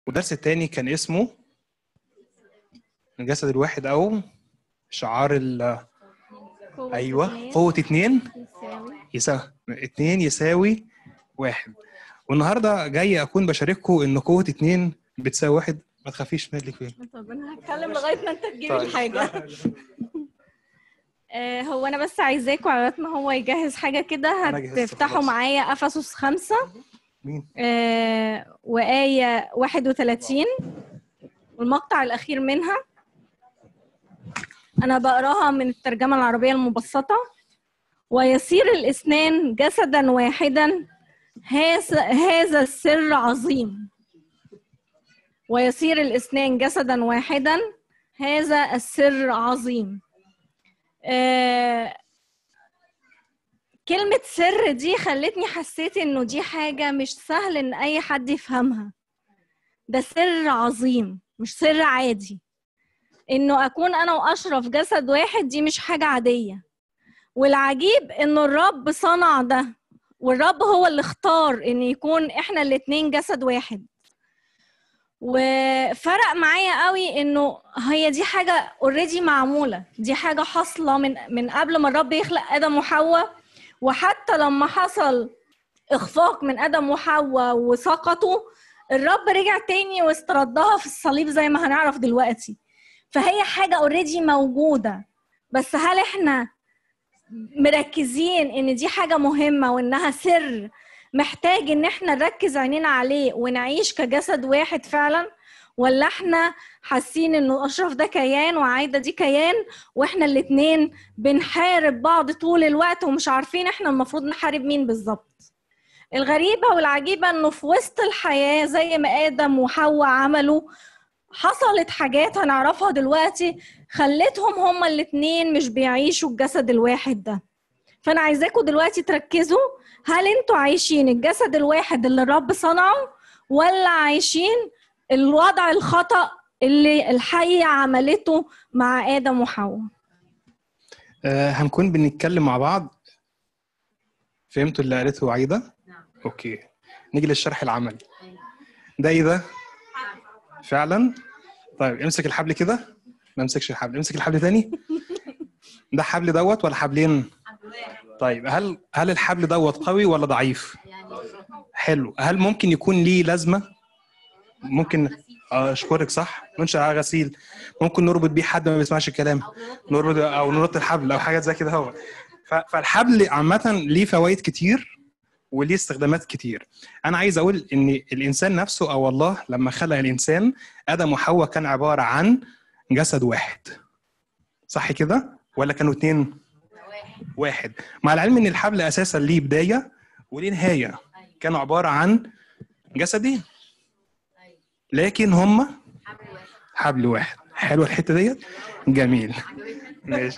والدرس التاني كان اسمه الجسد الواحد او شعار ال ايوه قوة اتنين يساوي اتنين يساوي واحد والنهارده جاي اكون بشارككم ان قوة اتنين بتساوي واحد ما تخافيش مالك فين طب انا هتكلم لغايه ما انت تجيب طيب. الحاجه آه، هو انا بس عايزاكم على ما هو يجهز حاجه كده أنا جهزت هتفتحوا خلاص. معايا افسس خمسة مين آه، وآية 31 والمقطع الأخير منها أنا بقراها من الترجمة العربية المبسطة ويصير الاثنان جسدا واحدا هذا هذا السر عظيم ويصير الاثنان جسدا واحدا هذا السر عظيم آه، كلمة سر دي خلتني حسيت انه دي حاجة مش سهل ان اي حد يفهمها ده سر عظيم مش سر عادي انه اكون انا واشرف جسد واحد دي مش حاجة عادية والعجيب انه الرب صنع ده والرب هو اللي اختار ان يكون احنا الاتنين جسد واحد وفرق معايا قوي انه هي دي حاجة اوريدي معمولة دي حاجة حاصلة من من قبل ما الرب يخلق ادم وحواء وحتى لما حصل اخفاق من ادم وحواء وسقطوا الرب رجع تاني واستردها في الصليب زي ما هنعرف دلوقتي فهي حاجه اوريدي موجوده بس هل احنا مركزين ان دي حاجه مهمه وانها سر محتاج ان احنا نركز عينينا عليه ونعيش كجسد واحد فعلا ولا احنا حاسين انه اشرف ده كيان وعايده دي كيان واحنا الاتنين بنحارب بعض طول الوقت ومش عارفين احنا المفروض نحارب مين بالظبط الغريبة والعجيبة انه في وسط الحياة زي ما آدم وحواء عملوا حصلت حاجات هنعرفها دلوقتي خلتهم هما الاتنين مش بيعيشوا الجسد الواحد ده فأنا عايزاكم دلوقتي تركزوا هل انتوا عايشين الجسد الواحد اللي الرب صنعه ولا عايشين الوضع الخطأ اللي الحية عملته مع آدم وحواء آه هنكون بنتكلم مع بعض فهمتوا اللي قالته عايده اوكي نيجي للشرح العملي ده ايه ده فعلا طيب امسك الحبل كده ما امسكش الحبل امسك الحبل تاني ده حبل دوت ولا حبلين طيب هل هل الحبل دوت قوي ولا ضعيف حلو هل ممكن يكون ليه لازمه ممكن آه، اشكرك صح منشأ على غسيل ممكن نربط بيه حد ما بيسمعش الكلام نربط او نربط الحبل او حاجات زي كده هو ف- فالحبل عامه ليه فوائد كتير وليه استخدامات كتير انا عايز اقول ان الانسان نفسه او الله لما خلق الانسان ادم وحواء كان عباره عن جسد واحد صح كده ولا كانوا اتنين واحد مع العلم ان الحبل اساسا ليه بدايه وليه نهايه كانوا عباره عن جسدين لكن هم حبل واحد حلوه الحته ديت جميل ماشي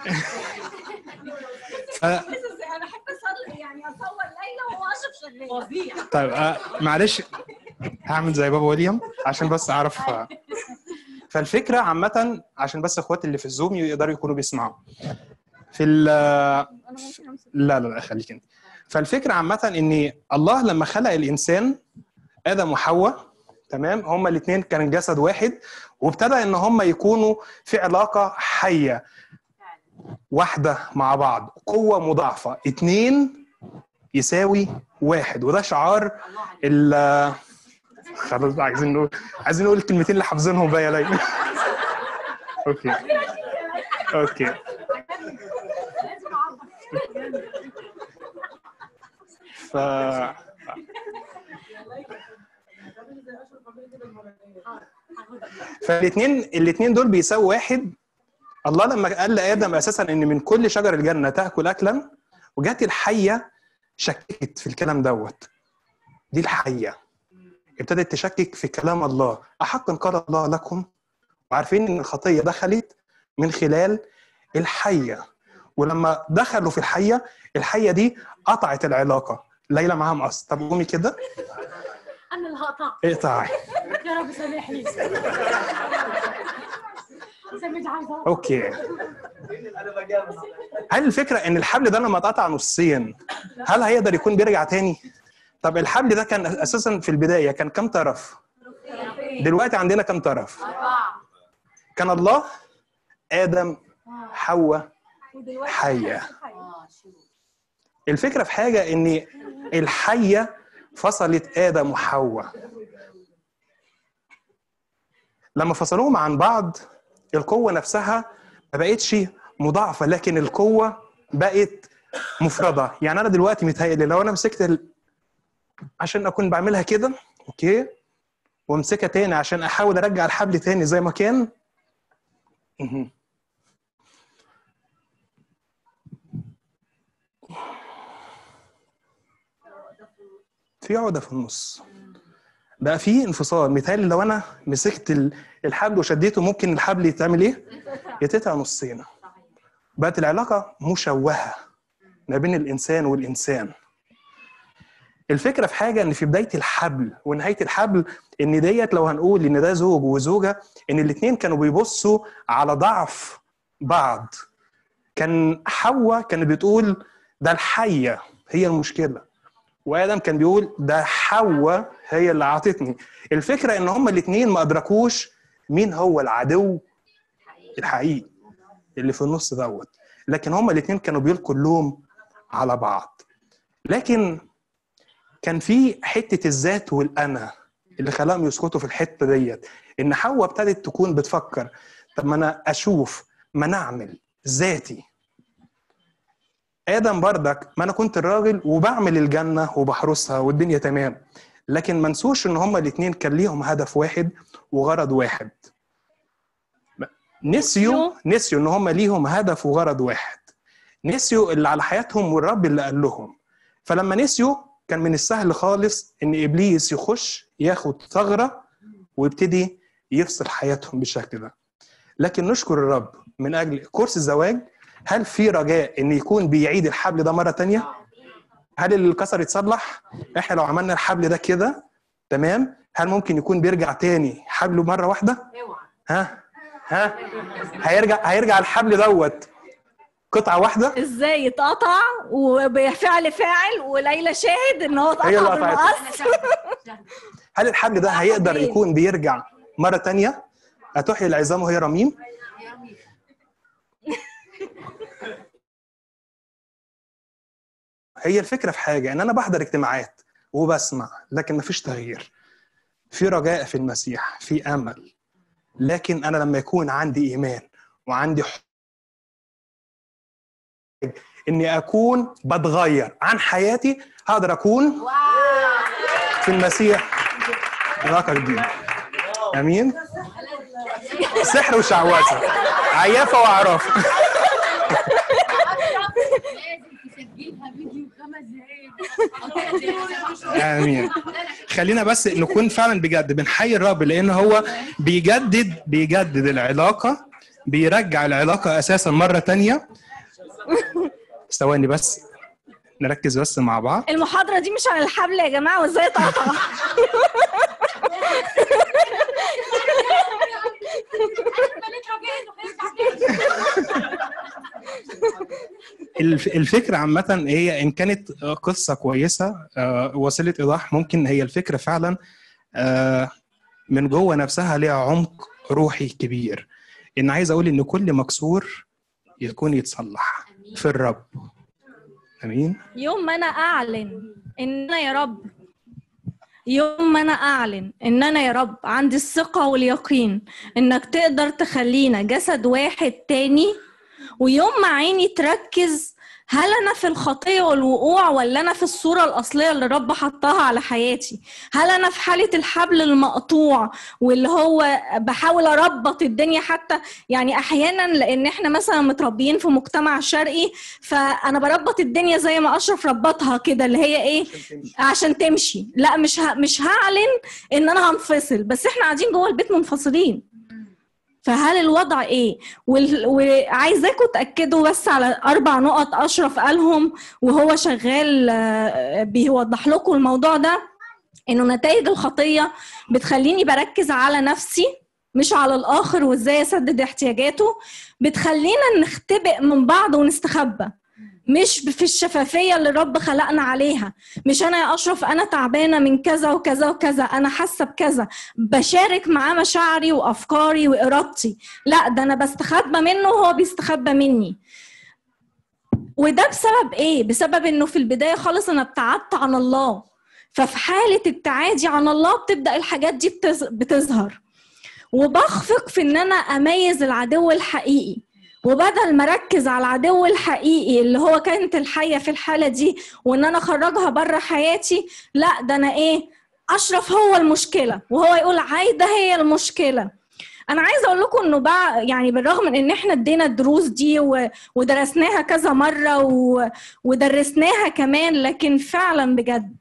ف... انا احب اصلي يعني اصور ليلى وهو اشرف شغال طيب آه معلش هعمل زي بابا ويليام عشان بس اعرف آه. فالفكره عامه عشان بس اخواتي اللي في الزوم يقدروا يكونوا بيسمعوا في ال انا ممكن امسك لا لا لا خليك انت فالفكره عامه ان الله لما خلق الانسان ادم وحواء تمام هما الاثنين كانوا جسد واحد وابتدى ان هما يكونوا في علاقه حيه واحده مع بعض قوه مضاعفه اتنين يساوي واحد وده شعار ال خلاص بقى عايزين نقول عايزين نقول الكلمتين اللي حافظينهم بقى يا ليلى اوكي اوكي ف فالاثنين الاثنين دول بيساووا واحد الله لما قال لادم اساسا ان من كل شجر الجنه تاكل اكلا وجات الحيه شككت في الكلام دوت دي الحيه ابتدت تشكك في كلام الله احقا قال الله لكم وعارفين ان الخطيه دخلت من خلال الحيه ولما دخلوا في الحيه الحيه دي قطعت العلاقه ليلى معاها مقص طب قومي كده انا اللي هقطع اقطعي يا رب سامحني سامح عايزه اوكي هل الفكره ان الحبل ده لما اتقطع نصين هل هيقدر يكون بيرجع تاني طب الحبل ده كان اساسا في البدايه كان كام طرف دلوقتي عندنا كم طرف كان الله ادم حواء حيه الفكره في حاجه ان الحيه فصلت ادم وحواء لما فصلوهم عن بعض القوه نفسها ما بقتش مضاعفه لكن القوه بقت مفرده يعني انا دلوقتي متهيألي لو انا مسكت ال... عشان اكون بعملها كده اوكي وامسكها تاني عشان احاول ارجع الحبل تاني زي ما كان مهم. في عقده في النص بقى في انفصال مثالي لو انا مسكت ال- الحبل وشديته ممكن الحبل يتعمل ايه؟ يتقطع نصين بقت العلاقه مشوهه ما بين الانسان والانسان الفكره في حاجه ان في بدايه الحبل ونهايه الحبل ان ديت لو هنقول ان ده زوج وزوجه ان الاثنين كانوا بيبصوا على ضعف بعض كان حواء كانت بتقول ده الحيه هي المشكله وادم كان بيقول ده حواء هي اللي عاطتني الفكره ان هما الاثنين ما ادركوش مين هو العدو الحقيقي اللي في النص دوت لكن هما الاثنين كانوا بيلقوا اللوم على بعض لكن كان في حته الذات والانا اللي خلاهم يسقطوا في الحته ديت ان حواء ابتدت تكون بتفكر طب ما انا اشوف ما نعمل ذاتي ادم بردك ما انا كنت الراجل وبعمل الجنه وبحرسها والدنيا تمام لكن ما نسوش ان هما الاثنين كان ليهم هدف واحد وغرض واحد نسيوا نسيوا ان هما ليهم هدف وغرض واحد نسيوا اللي على حياتهم والرب اللي قال لهم فلما نسيوا كان من السهل خالص ان ابليس يخش ياخد ثغره ويبتدي يفصل حياتهم بالشكل ده لكن نشكر الرب من اجل كورس الزواج هل في رجاء ان يكون بيعيد الحبل ده مره تانية هل اللي اتكسر يتصلح احنا لو عملنا الحبل ده كده تمام هل ممكن يكون بيرجع تاني حبله مره واحده ها ها هيرجع هيرجع الحبل دوت قطعه واحده ازاي يتقطع وبفعل فاعل وليلى شاهد ان هو هي اللي اتقطع قطعته. بالمقص هل الحبل ده هيقدر فين؟ يكون بيرجع مره تانية هتحيي العظام وهي رميم هي الفكره في حاجه ان انا بحضر اجتماعات وبسمع لكن مفيش تغيير في رجاء في المسيح في امل لكن انا لما يكون عندي ايمان وعندي ح- اني اكون بتغير عن حياتي هقدر اكون في المسيح علاقه جديده امين سحر وشعوذه عيافه واعراف لازم تسجلها فيديو خمس دقايق امين خلينا بس نكون فعلا بجد بنحيي الرب لان هو بيجدد بيجدد العلاقه بيرجع العلاقه اساسا مره تانية ثواني بس نركز بس مع بعض المحاضرة دي مش عن الحبل يا جماعة وازاي اتقطع الف- الفكره عامه هي ان كانت قصه كويسه آه، وسيله ايضاح ممكن هي الفكره فعلا آه، من جوه نفسها ليها عمق روحي كبير ان عايز اقول ان كل مكسور يكون يتصلح في الرب امين يوم ما انا اعلن ان انا يا رب يوم ما انا اعلن ان انا يا رب عندي الثقه واليقين انك تقدر تخلينا جسد واحد تاني ويوم ما عيني تركز هل انا في الخطيه والوقوع ولا انا في الصوره الاصليه اللي الرب حطها على حياتي هل انا في حاله الحبل المقطوع واللي هو بحاول اربط الدنيا حتى يعني احيانا لان احنا مثلا متربيين في مجتمع شرقي فانا بربط الدنيا زي ما اشرف ربطها كده اللي هي ايه عشان تمشي لا مش ه... مش هعلن ان انا هنفصل بس احنا قاعدين جوه البيت منفصلين فهل الوضع ايه وال... وعايزاكم تاكدوا بس على اربع نقط اشرف قالهم وهو شغال آه، بيوضح لكم الموضوع ده انه نتائج الخطيه بتخليني بركز على نفسي مش على الاخر وازاي اسدد احتياجاته بتخلينا نختبئ من بعض ونستخبى مش في الشفافيه اللي الرب خلقنا عليها مش انا يا اشرف انا تعبانه من كذا وكذا وكذا انا حاسه بكذا بشارك معاه مشاعري وافكاري وارادتي لا ده انا بستخبى منه وهو بيستخبى مني وده بسبب ايه بسبب انه في البدايه خالص انا ابتعدت عن الله ففي حاله ابتعادي عن الله بتبدا الحاجات دي بتز- بتظهر وبخفق في ان انا اميز العدو الحقيقي وبدل ما اركز على العدو الحقيقي اللي هو كانت الحيه في الحاله دي وان انا اخرجها بره حياتي لا ده انا ايه اشرف هو المشكله وهو يقول عايده هي المشكله انا عايزه اقول لكم انه بقى يعني بالرغم من ان احنا ادينا الدروس دي و... ودرسناها كذا مره و... ودرسناها كمان لكن فعلا بجد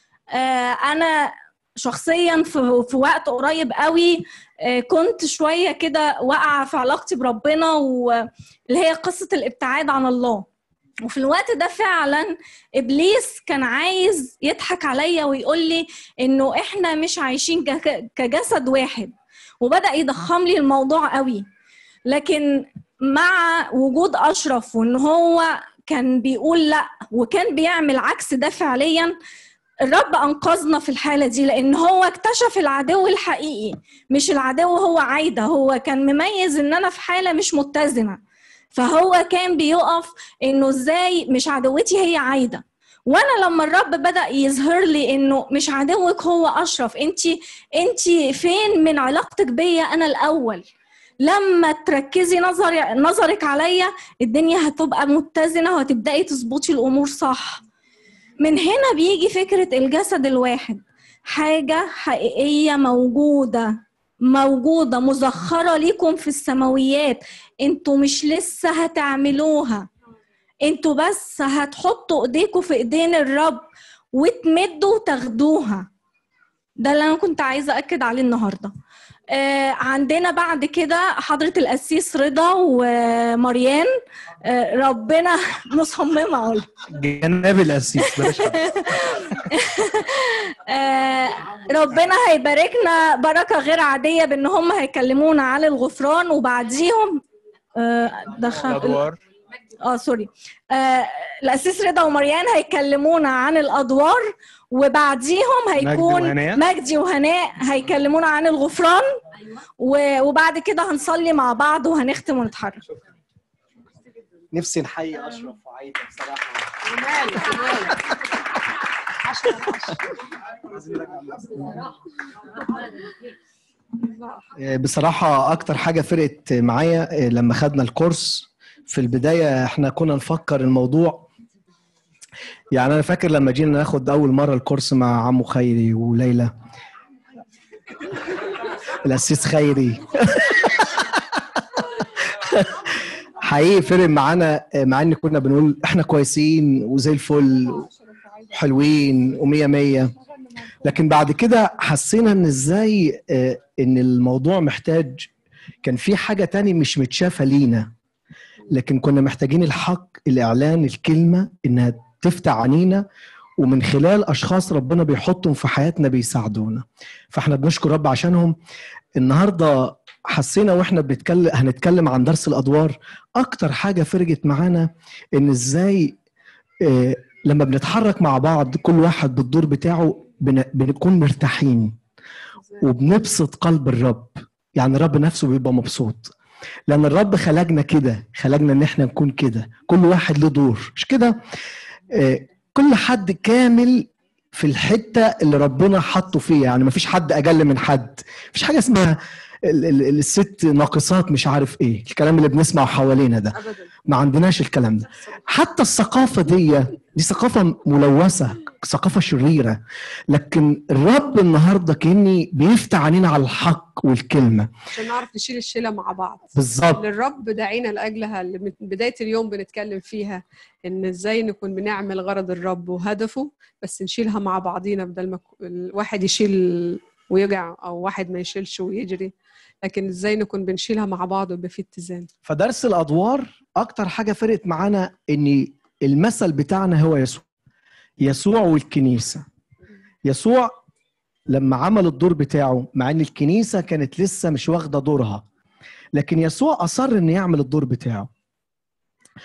آه انا شخصيا في, في وقت قريب قوي آه، كنت شويه كده واقعه في علاقتي بربنا واللي هي قصه الابتعاد عن الله وفي الوقت ده فعلا ابليس كان عايز يضحك عليا ويقول لي انه احنا مش عايشين ك- كجسد واحد وبدا يضخم لي الموضوع قوي لكن مع وجود اشرف وان هو كان بيقول لا وكان بيعمل عكس ده فعليا الرب انقذنا في الحاله دي لان هو اكتشف العدو الحقيقي مش العدو هو عايده هو كان مميز ان انا في حاله مش متزنه فهو كان بيقف انه ازاي مش عدوتي هي عايده وانا لما الرب بدا يظهر لي انه مش عدوك هو اشرف انت انت فين من علاقتك بيا انا الاول لما تركزي نظري نظرك عليا الدنيا هتبقى متزنه وهتبداي تظبطي الامور صح من هنا بيجي فكره الجسد الواحد حاجه حقيقيه موجوده موجوده مزخره ليكم في السماويات انتوا مش لسه هتعملوها انتوا بس هتحطوا ايديكم في ايدين الرب وتمدوا وتاخدوها ده اللي انا كنت عايزه اكد عليه النهارده آه عندنا بعد كده حضره القسيس رضا ومريان آه ربنا مصممه اقول جناب القسيس بلاش حد. آه ربنا هيباركنا بركه غير عاديه بان هم هيكلمونا عن الغفران وبعديهم آه دخل الادوار اه سوري آه الاسيس رضا ومريان هيكلمونا عن الادوار وبعديهم هيكون وهناء. مجدي وهناء هيكلمونا عن الغفران و- وبعد كده هنصلي مع بعض وهنختم ونتحرك نفسي نحيي اشرف وعايده بصراحه بصراحه اكتر حاجه فرقت معايا لما خدنا الكورس في البدايه احنا كنا نفكر الموضوع يعني انا فاكر لما جينا ناخد اول مره الكورس مع عمو خيري وليلى الاسيس خيري حقيقي فرق معانا مع ان كنا بنقول احنا كويسين وزي الفل حلوين ومية مية لكن بعد كده حسينا ان ازاي آه، ان الموضوع محتاج كان في حاجة تاني مش متشافة لينا لكن كنا محتاجين الحق الاعلان الكلمة انها تفتح عنينا ومن خلال اشخاص ربنا بيحطهم في حياتنا بيساعدونا فاحنا بنشكر رب عشانهم النهارده حسينا واحنا بنتكلم هنتكلم عن درس الادوار اكتر حاجه فرقت معانا ان ازاي آه، لما بنتحرك مع بعض كل واحد بالدور بتاعه بن- بنكون مرتاحين وبنبسط قلب الرب يعني الرب نفسه بيبقى مبسوط لان الرب خلقنا كده خلقنا ان احنا نكون كده كل واحد له دور مش كده آه، كل حد كامل في الحته اللي ربنا حطه فيها يعني مفيش حد اقل من حد مفيش حاجه اسمها ال- ال- الست ناقصات مش عارف ايه الكلام اللي بنسمعه حوالينا ده ابدا ما عندناش الكلام ده حتى الثقافة دي دي ثقافة ملوثة ثقافة شريرة لكن الرب النهاردة كأني بيفتح علينا على الحق والكلمة عشان نعرف نشيل الشيله مع بعض بالظبط اللي الرب داعينا لاجلها اللي من بدايه اليوم بنتكلم فيها ان ازاي نكون بنعمل غرض الرب وهدفه بس نشيلها مع بعضينا بدل ما ك- الواحد يشيل ويجع او واحد ما يشيلش ويجري لكن ازاي نكون بنشيلها مع بعض ويبقى في اتزان فدرس الأدوار أكتر حاجة فرقت معانا إن المثل بتاعنا هو يسوع يسوع والكنيسة يسوع لما عمل الدور بتاعه مع ان الكنيسه كانت لسه مش واخده دورها لكن يسوع اصر انه يعمل الدور بتاعه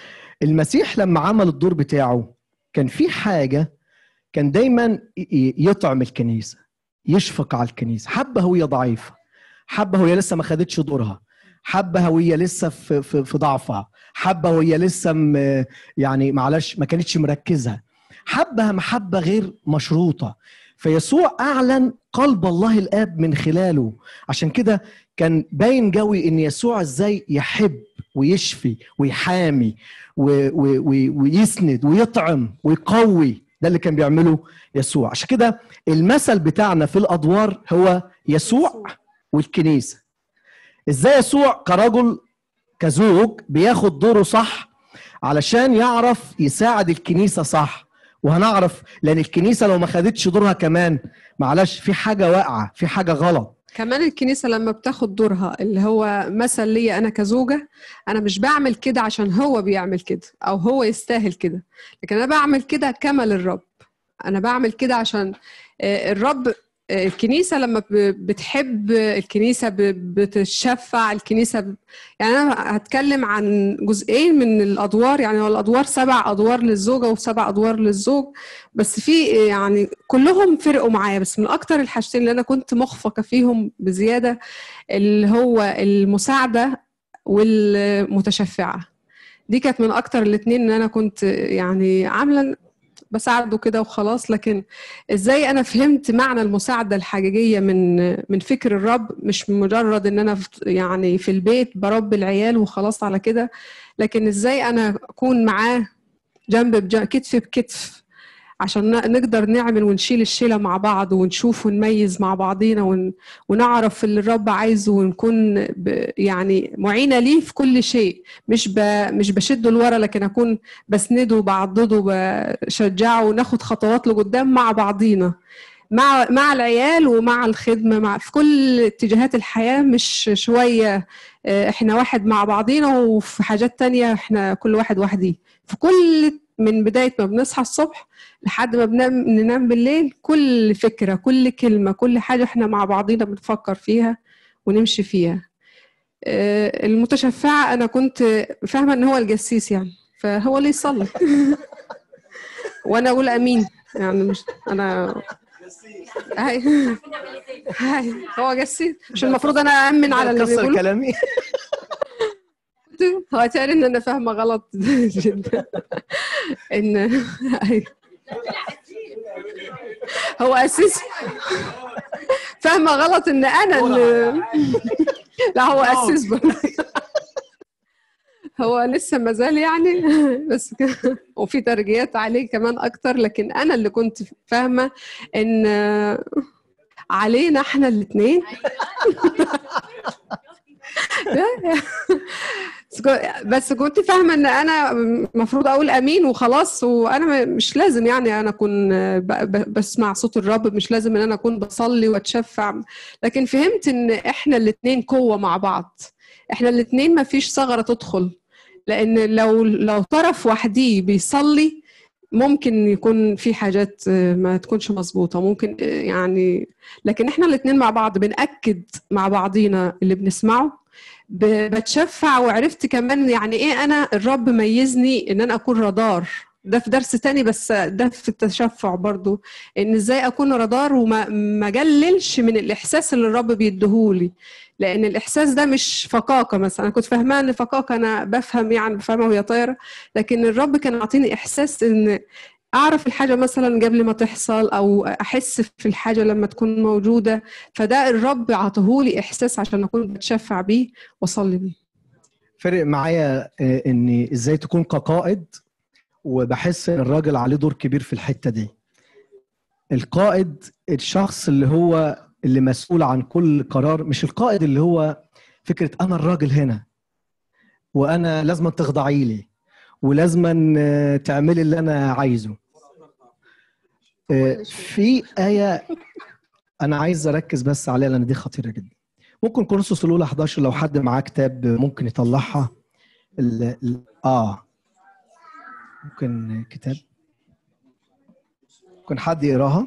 المسيح لما عمل الدور بتاعه كان في حاجه كان دايما ي- ي- يطعم الكنيسه يشفق على الكنيسه حبه هويه ضعيفه حبه هويه لسه ما خدتش دورها حبه هويه لسه في في, في ضعفها حبه وهي لسه م- يعني معلش ما كانتش مركزه حبها محبه غير مشروطه فيسوع اعلن قلب الله الاب من خلاله عشان كده كان باين قوي ان يسوع ازاي يحب ويشفي ويحامي و و و ويسند ويطعم ويقوي ده اللي كان بيعمله يسوع عشان كده المثل بتاعنا في الادوار هو يسوع والكنيسه ازاي يسوع كرجل كزوج بياخد دوره صح علشان يعرف يساعد الكنيسه صح وهنعرف لان الكنيسه لو ما خدتش دورها كمان معلش في حاجه واقعه في حاجه غلط كمان الكنيسة لما بتاخد دورها اللي هو مثل ليا أنا كزوجة أنا مش بعمل كده عشان هو بيعمل كده أو هو يستاهل كده لكن أنا بعمل كده كما للرب أنا بعمل كده عشان آه، الرب آه، الكنيسة لما ب- بتحب الكنيسة ب- بتشفع الكنيسة ب... يعني أنا هتكلم عن جزئين من الأدوار يعني هو الأدوار سبع أدوار للزوجة وسبع أدوار للزوج بس في يعني كلهم فرقوا معايا بس من اكتر الحاجتين اللي انا كنت مخفقه فيهم بزياده اللي هو المساعده والمتشفعه دي كانت من اكتر الاتنين ان انا كنت يعني عامله بساعده كده وخلاص لكن ازاي انا فهمت معنى المساعده الحقيقيه من من فكر الرب مش مجرد ان انا في- يعني في البيت بربي العيال وخلاص على كده لكن ازاي انا اكون معاه جنب بجنب كتف بكتف عشان ن- نقدر نعمل ونشيل الشيلة مع بعض ونشوف ونميز مع بعضينا ون... ونعرف اللي الرب عايزه ونكون ب... يعني معينة ليه في كل شيء مش ب... مش بشده لورا لكن أكون بسنده بعضده بشجعه وناخد خطوات لقدام مع بعضينا مع مع العيال ومع الخدمة مع في كل اتجاهات الحياة مش شوية آه، احنا واحد مع بعضينا وفي حاجات تانية احنا كل واحد وحدي في كل من بداية ما بنصحى الصبح لحد ما بنام ننام بالليل كل فكرة كل كلمة كل حاجة احنا مع بعضينا بنفكر فيها ونمشي فيها آه، المتشفعة أنا كنت فاهمة إن هو الجسيس يعني فهو اللي يصلي وأنا أقول أمين يعني مش أنا هاي هاي هو جسيس مش المفروض أنا أأمن على اللي كسر بيقوله كلامي هو تاني ان انا فاهمه غلط جدا ان أيوة. هو اساس فاهمه غلط ان انا اللي لا هو اساس برضه. هو لسه ما زال يعني بس ك- وفي ترجيات عليه كمان اكتر لكن انا اللي كنت فاهمه ان علينا احنا الاثنين بس كو- بس كنت فاهمه ان انا المفروض اقول امين وخلاص وانا م- مش لازم يعني انا اكون ب- ب- بسمع صوت الرب مش لازم ان انا اكون بصلي واتشفع لكن فهمت ان احنا الاثنين قوه مع بعض احنا الاثنين ما فيش ثغره تدخل لان لو لو طرف وحديه بيصلي ممكن يكون في حاجات ما تكونش مظبوطه ممكن يعني لكن احنا الاثنين مع بعض بنأكد مع بعضينا اللي بنسمعه ب- بتشفع وعرفت كمان يعني ايه انا الرب ميزني ان انا اكون رادار ده في درس تاني بس ده في التشفع برضو ان ازاي اكون رادار وما ما اقللش من الاحساس اللي الرب بيديهولي لان الاحساس ده مش فقاقه مثلا انا كنت فاهماه ان فقاقه انا بفهم يعني بفهمها وهي طايره لكن الرب كان عاطيني احساس ان اعرف الحاجه مثلا قبل ما تحصل او احس في الحاجه لما تكون موجوده فده الرب عطهولي احساس عشان اكون بتشفع بيه واصلي بيه فرق معايا آه، اني ازاي تكون كقائد وبحس ان الراجل عليه دور كبير في الحته دي القائد الشخص اللي هو اللي مسؤول عن كل قرار مش القائد اللي هو فكره انا الراجل هنا وانا لازم تخضعي لي ولازم تعملي اللي انا عايزه آه، في ايه انا عايز اركز بس عليها لان دي خطيره جدا ممكن كورنثوس الاولى 11 لو حد معاه كتاب ممكن يطلعها ال... ال... اه ممكن كتاب ممكن حد يقراها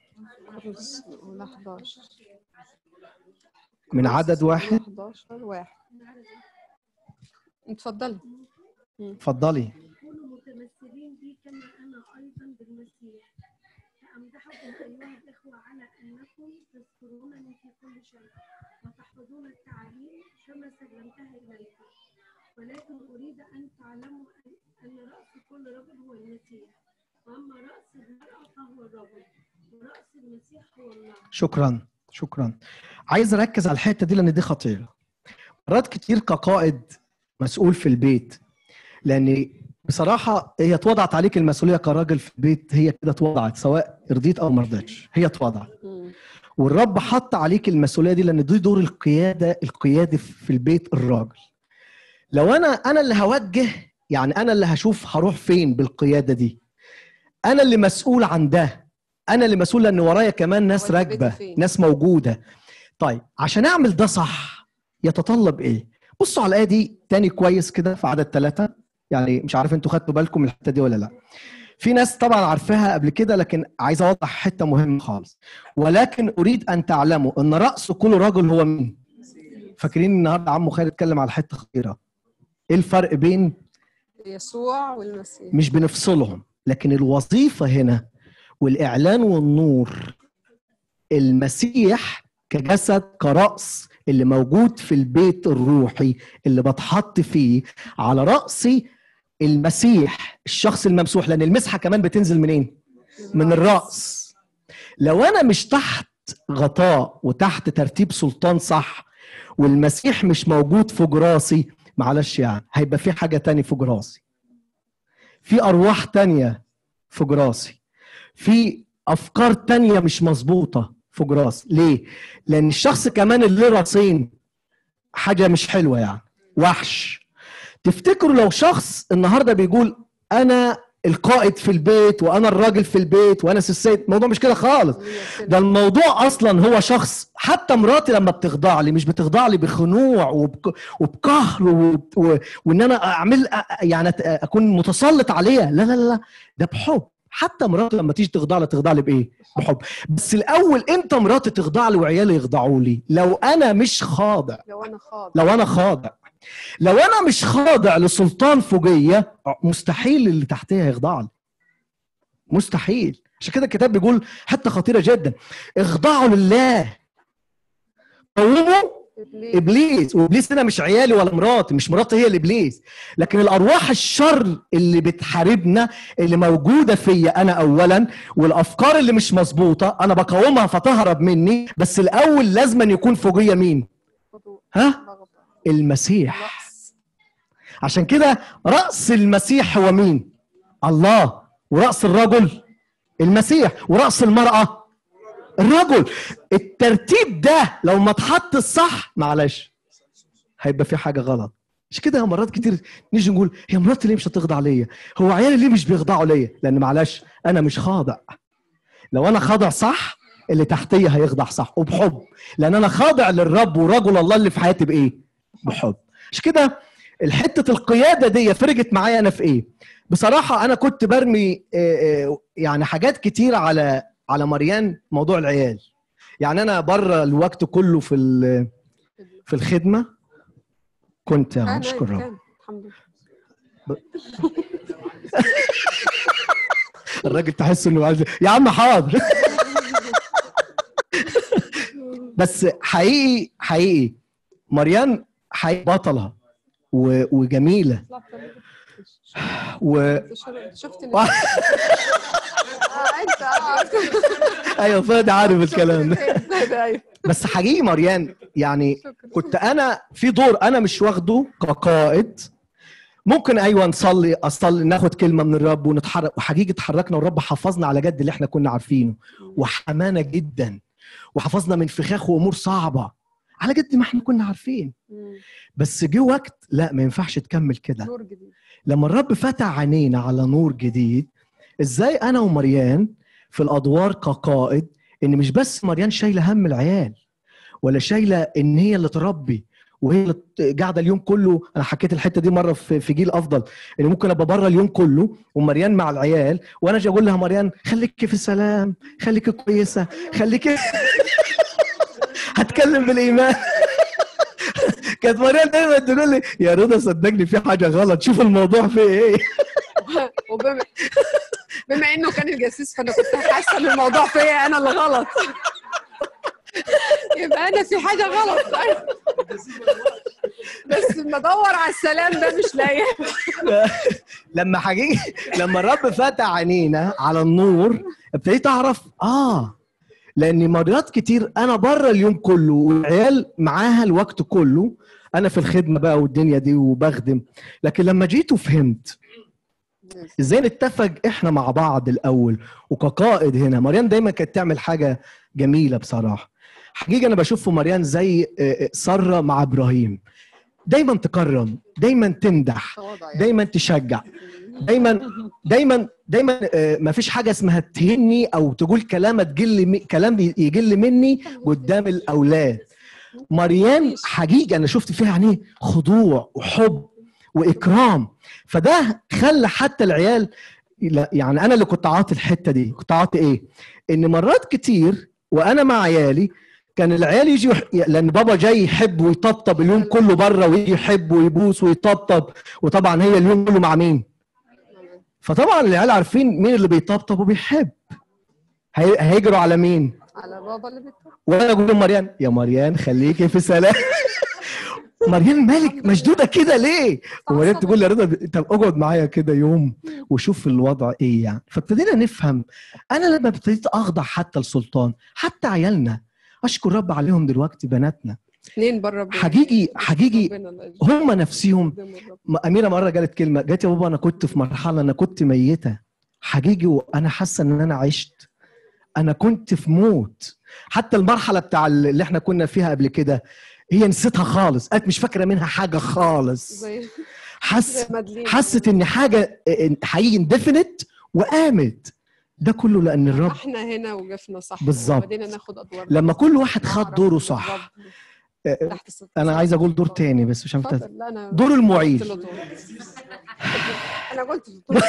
من عدد واحد 11 واحد اتفضلي اتفضلي متمثلين بي كما أنا أيضا بالمسيح فأمدحكم أيها الإخوة على أنكم تذكرونني في كل شيء وتحفظون التعاليم كما سلمتها إليكم ولكن أريد أن تعلموا أن- أن رأس كل رجل هو المسيح وأما رأس المرأة فهو الرجل ورأس المسيح هو الله شكرا شكرا عايز اركز على الحته دي لان دي خطيره مرات كتير كقائد مسؤول في البيت لان بصراحه هي اتوضعت عليك المسؤوليه كراجل في البيت هي كده اتوضعت سواء رضيت او ما رضيتش هي اتوضعت مم. والرب حط عليك المسؤوليه دي لان دي دور القياده القيادي في البيت الراجل لو انا انا اللي هوجه يعني انا اللي هشوف هروح فين بالقياده دي انا اللي مسؤول عن ده انا اللي مسؤول لان ورايا كمان ناس هودي بيتي راكبه فين؟ ناس موجوده طيب عشان اعمل ده صح يتطلب ايه بصوا على الايه دي تاني كويس كده في عدد ثلاثة يعني مش عارف انتوا خدتوا بالكم من الحته دي ولا لا في ناس طبعا عارفاها قبل كده لكن عايز اوضح حته مهمه خالص ولكن اريد ان تعلموا ان راس كل رجل هو مين فاكرين النهارده عمو خالد اتكلم على حته خطيره ايه الفرق بين يسوع والمسيح مش بنفصلهم لكن الوظيفة هنا والإعلان والنور المسيح كجسد كرأس اللي موجود في البيت الروحي اللي بتحط فيه على رأسي المسيح الشخص الممسوح لأن المسحة كمان بتنزل منين؟ من الرأس لو أنا مش تحت غطاء وتحت ترتيب سلطان صح والمسيح مش موجود فوق راسي معلش يعني هيبقى في حاجة تاني فوق راسي في ارواح تانية فوق راسي في افكار تانية مش مظبوطه فوق راسي ليه لان الشخص كمان اللي له راسين حاجه مش حلوه يعني وحش تفتكروا لو شخص النهارده بيقول انا القائد في البيت وانا الراجل في البيت وانا السيد الموضوع مش كده خالص ده الموضوع اصلا هو شخص حتى مراتي لما بتخضع لي مش بتخضع لي بخنوع وبك وبقهر و... و... وان انا اعمل أ- يعني أت- اكون متسلط عليها لا لا لا لا ده بحب حتى مراتي لما تيجي تخضع لي تخضع لي بايه؟ بحب بس الاول امتى مراتي تخضع لي وعيالي يخضعوا لي؟ لو انا مش خاضع لو انا خاضع لو انا خاضع لو انا مش خاضع لسلطان فوقيه مستحيل اللي تحتيه يخضع لي مستحيل عشان كده الكتاب بيقول حته خطيره جدا اخضعوا لله قوموا إبليس. ابليس وابليس هنا مش عيالي ولا مراتي مش مراتي هي الابليس لكن الارواح الشر اللي بتحاربنا اللي موجوده فيا انا اولا والافكار اللي مش مظبوطه انا بقاومها فتهرب مني بس الاول لازم أن يكون فوقيه مين خضوع. ها رغبة. المسيح رأس. عشان كده راس المسيح هو مين الله وراس الرجل المسيح وراس المراه الرجل الترتيب ده لو ما اتحط الصح معلش هيبقى في حاجه غلط مش كده مرات كتير نيجي نقول هي مراتي ليه مش هتخضع ليا هو عيالي ليه مش بيخضعوا ليا لان معلش انا مش خاضع لو انا خاضع صح اللي تحتيه هيخضع صح وبحب لان انا خاضع للرب ورجل الله اللي في حياتي بايه بحب مش كده الحته القياده دي فرقت معايا انا في ايه بصراحه انا كنت برمي آه، آه، يعني حاجات كتير على على مريان موضوع العيال يعني انا بره الوقت كله في ال- في الخدمه كنت كان- يعني اشكر رب كان. الحمد لله الراجل تحس انه عايز يا عم حاضر بس حقيقي حقيقي مريان حقيقي بطلة و- وجميلة طلعت طلعت. و أنت شر- شفت إن- آه، انت آه. ايوه فادي عارف الكلام ده ده ايوه بس حقيقي مريان يعني شكرا كنت انا في دور انا مش واخده كقائد ممكن ايوه نصلي اصلي ناخد كلمه من الرب ونتحرك وحقيقي اتحركنا والرب حفظنا على جد اللي احنا كنا عارفينه وحمانا جدا وحفظنا من فخاخ وامور صعبه على قد ما احنا كنا عارفين مم. بس جه وقت لا ما ينفعش تكمل كده نور جديد لما الرب فتح عينينا على نور جديد ازاي انا ومريان في الادوار كقائد ان مش بس مريان شايله هم العيال ولا شايله ان هي اللي تربي وهي اللي ت- قاعده اليوم كله انا حكيت الحته دي مره في في جيل افضل ان ممكن ابقى بره اليوم كله ومريان مع العيال وانا اجي اقول لها مريان خليكي في سلام خليكي كويسه خليكي هتكلم بالايمان كانت مريم دايما تقول لي يا رضا صدقني في حاجه غلط شوف الموضوع فيه ايه وبما بما انه كان الجاسوس فانا كنت حاسه ان الموضوع فيا انا اللي غلط يبقى انا في حاجه غلط بس لما ادور على السلام ده مش لاقيه لما حقيقي لما الرب فتح عينينا على النور ابتديت اعرف اه لان مرات كتير انا بره اليوم كله والعيال معاها الوقت كله انا في الخدمه بقى والدنيا دي وبخدم لكن لما جيت وفهمت ازاي نتفق احنا مع بعض الاول وكقائد هنا مريم دايما كانت تعمل حاجه جميله بصراحه حقيقه انا بشوف في مريم زي آه، آه، ساره مع ابراهيم دايما تكرم دايما تمدح تواضع يعني. دايما تشجع دايما دايما دايما ما فيش حاجه اسمها تهني او تقول كلام تجل مي- كلام يجل مني قدام الاولاد مريم حقيقه انا شفت فيها يعني خضوع وحب واكرام فده خلى حتى العيال لا، يعني انا اللي كنت عاطي الحته دي كنت عاطي ايه ان مرات كتير وانا مع عيالي كان العيال يجي يح- لان بابا جاي يحب ويطبطب اليوم كله بره ويجي يحب ويبوس ويطبطب وطبعا هي اليوم كله مع مين فطبعا العيال عارفين مين اللي بيطبطب وبيحب هي- هيجروا على مين على بابا اللي بيطلع وانا اقول لمريان يا مريان خليكي في سلام مريان مالك مشدوده كده ليه ومريان تقول لي يا رضا طب اقعد معايا كده يوم وشوف الوضع ايه يعني فابتدينا نفهم انا لما ابتديت اخضع حتى السلطان حتى عيالنا اشكر رب عليهم دلوقتي بناتنا اثنين بره ربنا. حقيقي حقيقي ربنا الله يجزيك. هم نفسيهم قدام الرب. م- اميره مره قالت كلمه قالت يا بابا انا كنت في مرحله انا كنت ميته حقيقي وانا حاسه ان انا عشت انا كنت في موت حتى المرحله بتاع اللي احنا كنا فيها قبل كده هي نسيتها خالص قالت مش فاكره منها حاجه خالص زي زي حس مادلين حست ان حاجه إن- حقيقي اندفنت وقامت ده كله لان الرب احنا هنا وقفنا صح بالظبط. وبدينا ناخد ادوار لما كل واحد خد دوره صح بالظبط. آه، تحت ست انا عايز اقول دور تاني بس مش عارف اتفضل لا انا دور قلت المعيل له دور. انا قلت له دور.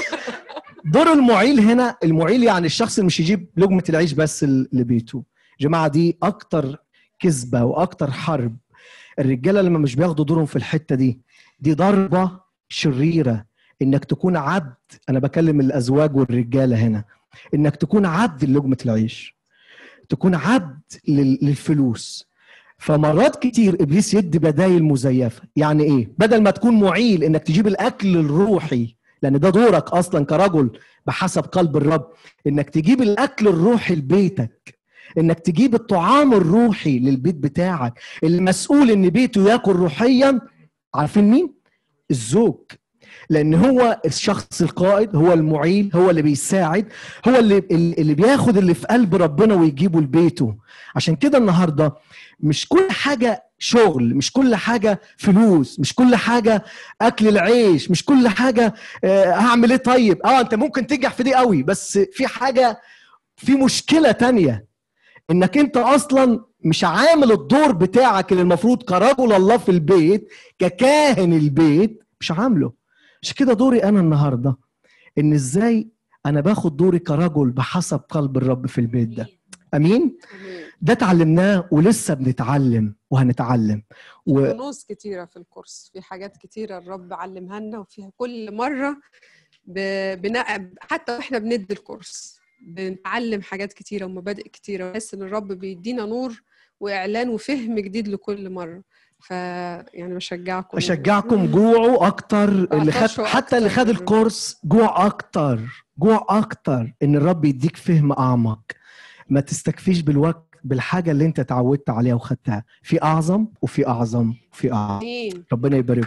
دور المعيل هنا المعيل يعني الشخص اللي مش يجيب لقمة العيش بس ل- لبيته جماعة دي أكتر كذبة وأكتر حرب الرجالة لما مش بياخدوا دورهم في الحتة دي دي ضربة شريرة إنك تكون عبد أنا بكلم الأزواج والرجالة هنا إنك تكون عبد للقمة العيش تكون عبد لل- للفلوس فمرات كتير ابليس يدي بدايل مزيفه يعني ايه بدل ما تكون معيل انك تجيب الاكل الروحي لان ده دورك اصلا كرجل بحسب قلب الرب انك تجيب الاكل الروحي لبيتك انك تجيب الطعام الروحي للبيت بتاعك المسؤول ان بيته ياكل روحيا عارفين مين الزوج لان هو الشخص القائد هو المعيل هو اللي بيساعد هو اللي اللي بياخد اللي في قلب ربنا ويجيبه لبيته عشان كده النهارده مش كل حاجه شغل مش كل حاجه فلوس مش كل حاجه اكل العيش مش كل حاجه آه، هعمل ايه طيب اه انت ممكن تنجح في دي قوي بس في حاجه في مشكله تانية انك انت اصلا مش عامل الدور بتاعك اللي المفروض كرجل الله في البيت ككاهن البيت مش عامله عشان كده دوري انا النهارده ان ازاي انا باخد دوري كرجل بحسب قلب الرب في البيت ده امين آمين. ده اتعلمناه ولسه بنتعلم وهنتعلم و... كنوز كتيرة في الكورس في حاجات كتيرة الرب علمها لنا وفيها كل مرة ب... بنا... حتى واحنا بندي الكورس بنتعلم حاجات كتيرة ومبادئ كتيرة بحس ان الرب بيدينا نور واعلان وفهم جديد لكل مرة ف يعني بشجعكم اشجعكم جوعوا اكتر اللي خد اعطشوا حتى اللي أكتر خد بالرب. الكورس جوع اكتر جوع اكتر ان الرب يديك فهم اعمق ما تستكفيش بالوقت بالحاجه اللي انت اتعودت عليها وخدتها في اعظم وفي اعظم وفي اعظم امين ربنا يبارك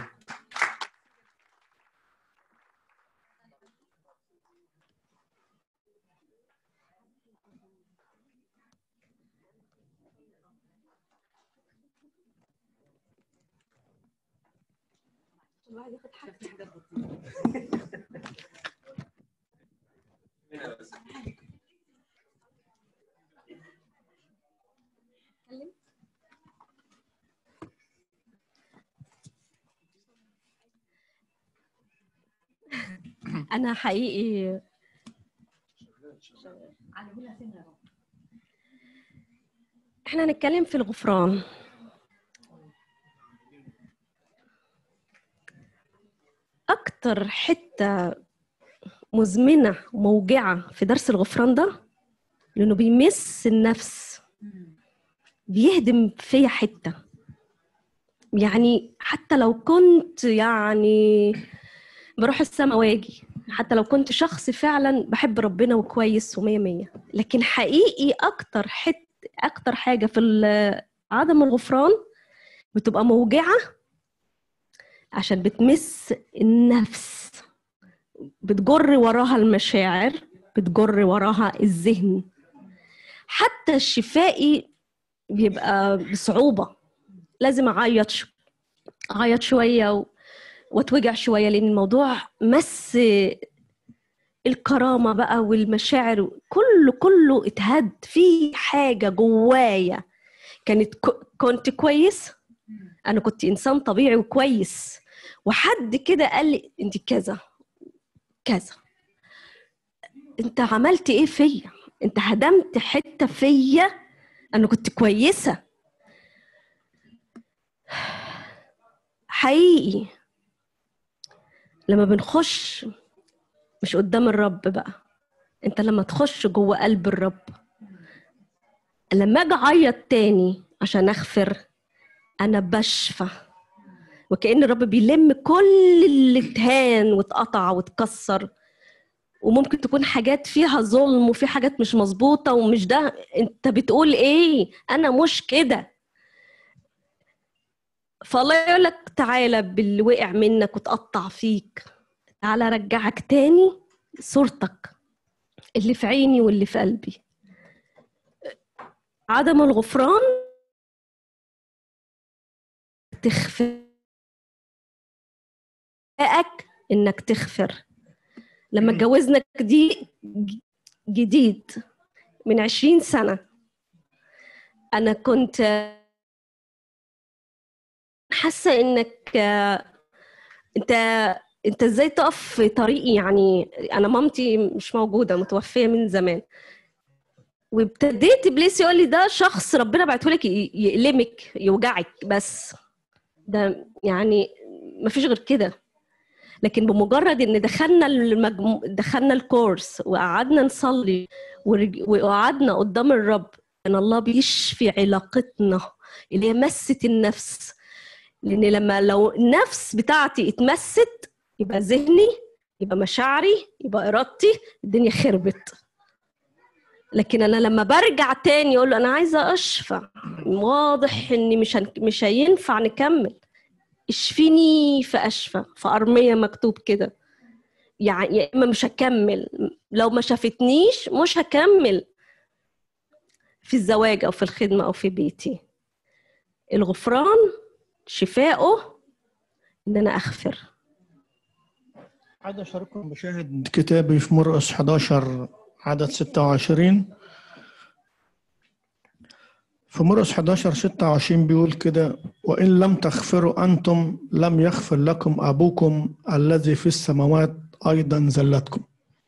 انا حقيقي احنا هنتكلم في الغفران اكتر حته مزمنة وموجعة في درس الغفران ده لأنه بيمس النفس بيهدم فيا حتة يعني حتى لو كنت يعني بروح السما واجي حتى لو كنت شخص فعلا بحب ربنا وكويس ومية مية لكن حقيقي أكتر حت أكتر حاجة في ال- عدم الغفران بتبقى موجعة عشان بتمس النفس بتجر وراها المشاعر بتجر وراها الذهن حتى الشفائي بيبقى بصعوبة لازم أعيط شو- أعيط شوية و... واتوجع شوية لأن الموضوع مس الكرامة بقى والمشاعر كله كله اتهد في حاجة جوايا كانت ك... كنت كويس أنا كنت إنسان طبيعي وكويس وحد كده قال لي أنت كذا كذا أنت عملت إيه فيا أنت هدمت حتة فيا أنا كنت كويسة حقيقي لما بنخش مش قدام الرب بقى انت لما تخش جوه قلب الرب لما اجي اعيط تاني عشان اغفر انا بشفى وكأن الرب بيلم كل اللي اتهان واتقطع واتكسر وممكن تكون حاجات فيها ظلم وفي حاجات مش مظبوطة ومش ده انت بتقول ايه انا مش كده فالله يقول لك تعالى باللي وقع منك وتقطع فيك تعالى ارجعك تاني صورتك اللي في عيني واللي في قلبي عدم الغفران تغفر انك تغفر لما اتجوزنا دي جديد من عشرين سنة أنا كنت حاسة إنك أنت أنت إزاي تقف في طريقي يعني أنا مامتي مش موجودة متوفية من زمان وابتديت ابليس يقول لي ده شخص ربنا بعته لك يألمك يوجعك بس ده يعني مفيش غير كده لكن بمجرد ان دخلنا المجمو... دخلنا الكورس وقعدنا نصلي ورج... وقعدنا قدام الرب ان الله بيشفي علاقتنا اللي هي مست النفس لان لما لو النفس بتاعتي اتمست يبقى ذهني يبقى مشاعري يبقى ارادتي الدنيا خربت لكن انا لما برجع تاني اقول له انا عايزه اشفى واضح اني مش هن... مش هينفع نكمل اشفيني فاشفى في ارميه مكتوب كده يعني يا اما مش هكمل لو ما شافتنيش مش هكمل في الزواج او في الخدمه او في بيتي الغفران شفائه ان انا اغفر عايز اشارككم بشاهد كتابي في مرقس 11 عدد 26 في مرقس 11 26 بيقول كده وإن لم تغفروا أنتم لم يغفر لكم أبوكم الذي في السماوات أيضا زلتكم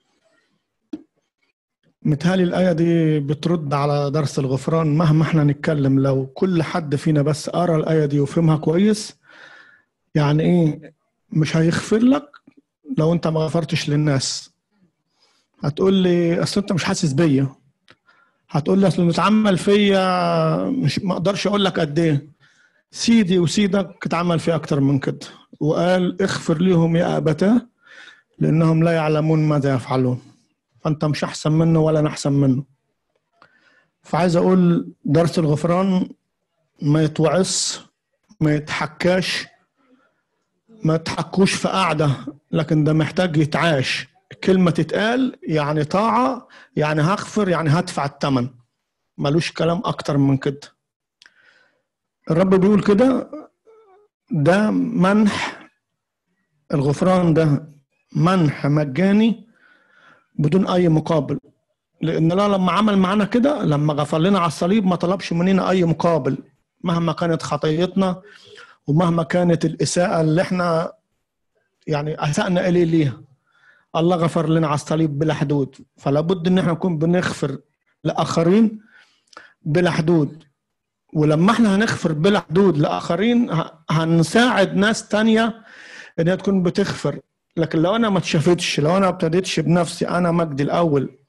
متهالي الآية دي بترد على درس الغفران مهما احنا نتكلم لو كل حد فينا بس قرأ الآية دي وفهمها كويس يعني إيه مش هيغفر لك لو أنت ما غفرتش للناس هتقول لي أصل أنت مش حاسس بيا هتقول لي اصل اللي اتعمل فيا مش ما اقدرش اقول لك قد ايه سيدي وسيدك اتعمل فيه اكتر من كده وقال اغفر لهم يا ابتاه لانهم لا يعلمون ماذا يفعلون فانت مش احسن منه ولا انا احسن منه فعايز اقول درس الغفران ما يتوعص ما يتحكاش ما تحكوش في قعده لكن ده محتاج يتعاش كلمة تتقال يعني طاعة يعني هغفر يعني هدفع الثمن ملوش كلام أكتر من كده الرب بيقول كده ده منح الغفران ده منح مجاني بدون أي مقابل لأن الله لما عمل معانا كده لما غفر لنا على الصليب ما طلبش مننا أي مقابل مهما كانت خطيتنا ومهما كانت الإساءة اللي احنا يعني أسأنا إليه ليها الله غفر لنا على الصليب بلا حدود فلا بد ان احنا نكون بنغفر لاخرين بلا حدود ولما احنا هنغفر بلا حدود لاخرين هنساعد ناس تانية انها تكون بتغفر لكن لو انا ما اتشافتش لو انا ما ابتديتش بنفسي انا مجدي الاول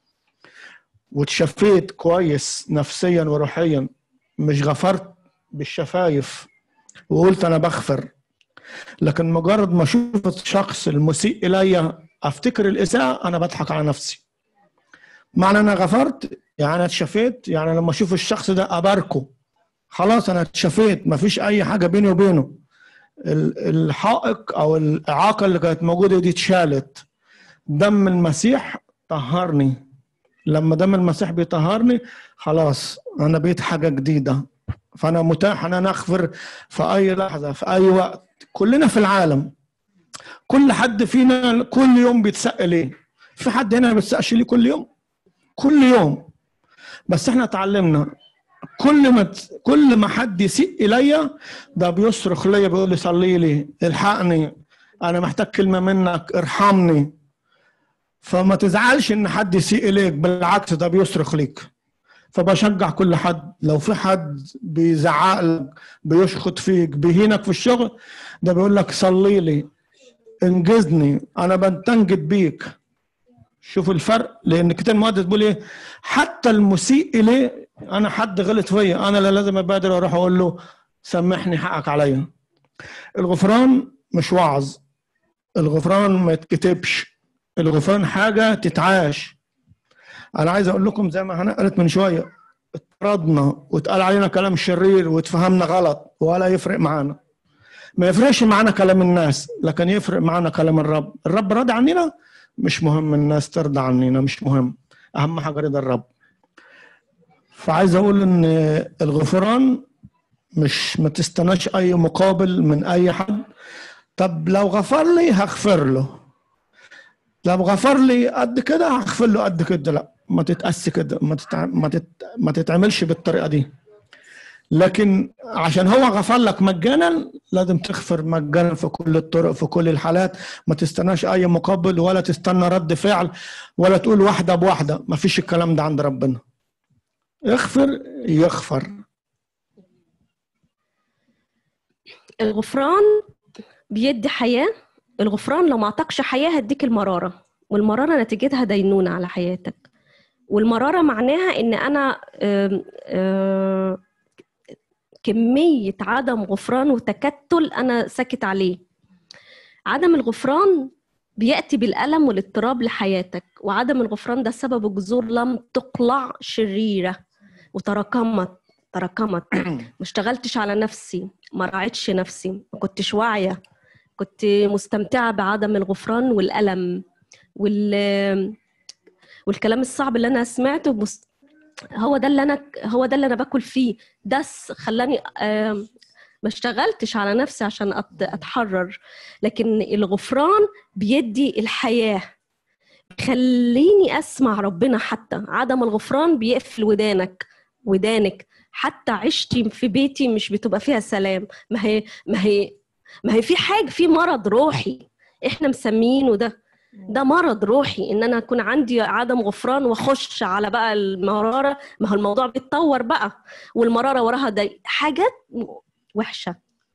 واتشفيت كويس نفسيا وروحيا مش غفرت بالشفايف وقلت انا بغفر لكن مجرد ما اشوف الشخص المسيء الي افتكر الاساءه انا بضحك على نفسي معنى انا غفرت يعني انا اتشفيت يعني لما اشوف الشخص ده اباركه خلاص انا اتشفيت مفيش اي حاجه بيني وبينه ال- الحائق او الاعاقه اللي كانت موجوده دي اتشالت دم المسيح طهرني لما دم المسيح بيطهرني خلاص انا بقيت حاجه جديده فانا متاح ان انا اغفر في اي لحظه في اي وقت كلنا في العالم كل حد فينا كل يوم بيتسأل ليه في حد هنا ما بيتسألش ليه كل يوم كل يوم بس احنا اتعلمنا كل ما ت- كل ما حد يسيء الي ده بيصرخ ليا بيقول لي صلي لي الحقني انا محتاج كلمه منك ارحمني فما تزعلش ان حد يسيء اليك بالعكس ده بيصرخ ليك فبشجع كل حد لو في حد بيزعق لك بيشخط فيك بيهينك في الشغل ده بيقول لك صلي لي انجزني انا بنتنجد بيك شوف الفرق لان كتاب المقدس بيقول ايه حتى المسيء اليه انا حد غلط فيا انا اللي لازم ابادر واروح اقول له سامحني حقك عليا الغفران مش وعظ الغفران ما يتكتبش الغفران حاجه تتعاش انا عايز اقول لكم زي ما هنا قالت من شويه اتطردنا واتقال علينا كلام شرير واتفهمنا غلط ولا يفرق معانا ما يفرقش معانا كلام الناس لكن يفرق معانا كلام الرب الرب راضي عننا مش مهم الناس ترضى عننا مش مهم اهم حاجه رضا الرب فعايز اقول ان الغفران مش ما تستناش اي مقابل من اي حد طب لو غفر لي هغفر له لو غفر لي قد كده هغفر له قد كده لا ما تتقس كده ما تتع... ما, تت... ما تتعملش بالطريقه دي لكن عشان هو غفر لك مجانا لازم تغفر مجانا في كل الطرق في كل الحالات ما تستناش اي مقابل ولا تستنى رد فعل ولا تقول واحده بواحده ما فيش الكلام ده عند ربنا اغفر يغفر الغفران بيدي حياة الغفران لو ما اعطاكش حياة هديك المرارة والمرارة نتيجتها دينونة على حياتك والمرارة معناها ان انا آم، آم، كمية عدم غفران وتكتل انا ساكت عليه عدم الغفران بيأتي بالألم والاضطراب لحياتك وعدم الغفران ده سبب جذور لم تقلع شريرة وتراكمت تراكمت ما اشتغلتش على نفسي ما راعيتش نفسي ما كنتش واعية كنت مستمتعة بعدم الغفران والألم وال والكلام الصعب اللي أنا سمعته مست... هو ده اللي أنا هو ده اللي أنا باكل فيه دس خلاني آم، ما اشتغلتش على نفسي عشان أت- أتحرر لكن الغفران بيدي الحياة خليني أسمع ربنا حتى عدم الغفران بيقفل ودانك ودانك حتى عشتي في بيتي مش بتبقى فيها سلام ما هي ما هي ما هي في حاجه في مرض روحي احنا مسميينه ده ده مرض روحي ان انا اكون عندي عدم غفران واخش على بقى المراره ما هو الموضوع بيتطور بقى والمراره وراها ده حاجات وحشه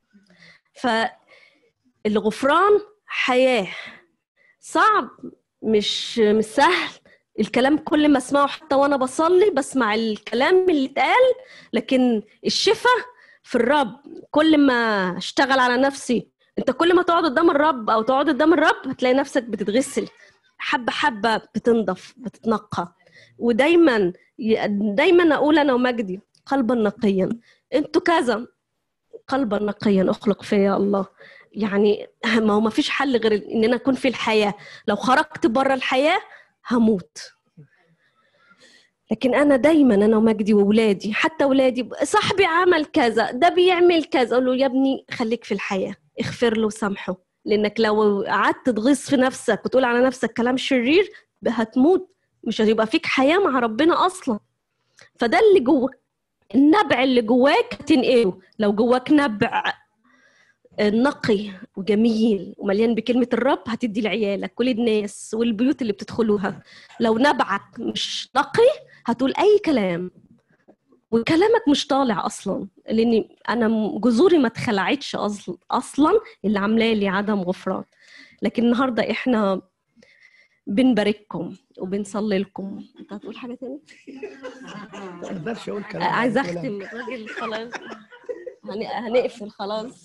فالغفران حياه صعب مش مش سهل الكلام كل ما اسمعه حتى وانا بصلي بسمع الكلام اللي اتقال لكن الشفاء في الرب كل ما اشتغل على نفسي انت كل ما تقعد قدام الرب او تقعد قدام الرب هتلاقي نفسك بتتغسل حبه حبه بتنضف بتتنقى ودايما دايما اقول انا ومجدي قلبا نقيا انتوا كذا قلبا نقيا اخلق فيا يا الله يعني ما هو ما فيش حل غير ان انا اكون في الحياه لو خرجت بره الحياه هموت لكن انا دايما انا ومجدي واولادي حتى اولادي صاحبي عمل كذا ده بيعمل كذا اقول له يا ابني خليك في الحياه اغفر له وسامحه لانك لو قعدت تغيظ في نفسك وتقول على نفسك كلام شرير هتموت مش هيبقى فيك حياه مع ربنا اصلا فده اللي جواك النبع اللي جواك تنقله لو جواك نبع نقي وجميل ومليان بكلمة الرب هتدي لعيالك كل الناس والبيوت اللي بتدخلوها لو نبعك مش نقي هتقول أي كلام وكلامك مش طالع أصلا لأن أنا جذوري ما اتخلعتش أصل أصلا اللي عاملاه لي عدم غفران لكن النهارده احنا بنبارككم وبنصلي لكم انت هتقول حاجه تاني ما اقدرش اقول كلام عايزه ولا اختم الراجل خلاص هن- هنقفل خلاص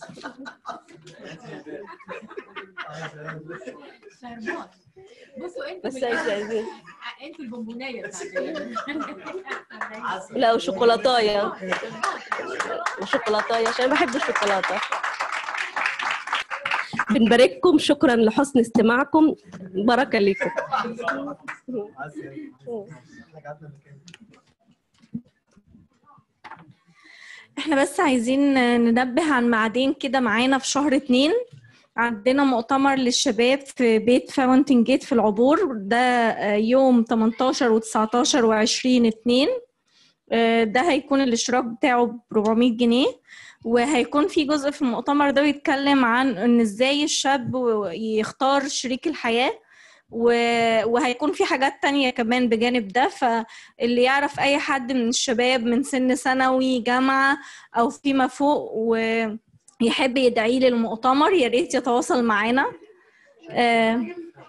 بصوا انتوا بس من عايزه الأول. عايزة- انتوا البونبونايه بتاعت لا وشوكولاتايه وشوكولاتايه عشان بحب الشوكولاته بنبارككم شكرا لحسن استماعكم بركه لكم احنا بس عايزين ننبه عن ميعادين كده معانا في شهر اتنين عندنا مؤتمر للشباب في بيت فاونتن جيت في العبور ده آه، يوم 18 و19 و20 اتنين آه، ده هيكون الاشتراك بتاعه ب 400 جنيه وهيكون في جزء في المؤتمر ده بيتكلم عن ان ازاي الشاب يختار شريك الحياة و- وهيكون في حاجات تانية كمان بجانب ده فاللي يعرف اي حد من الشباب من سن ثانوي جامعة او فيما فوق ويحب يدعي لي المؤتمر يا ريت يتواصل معانا آه،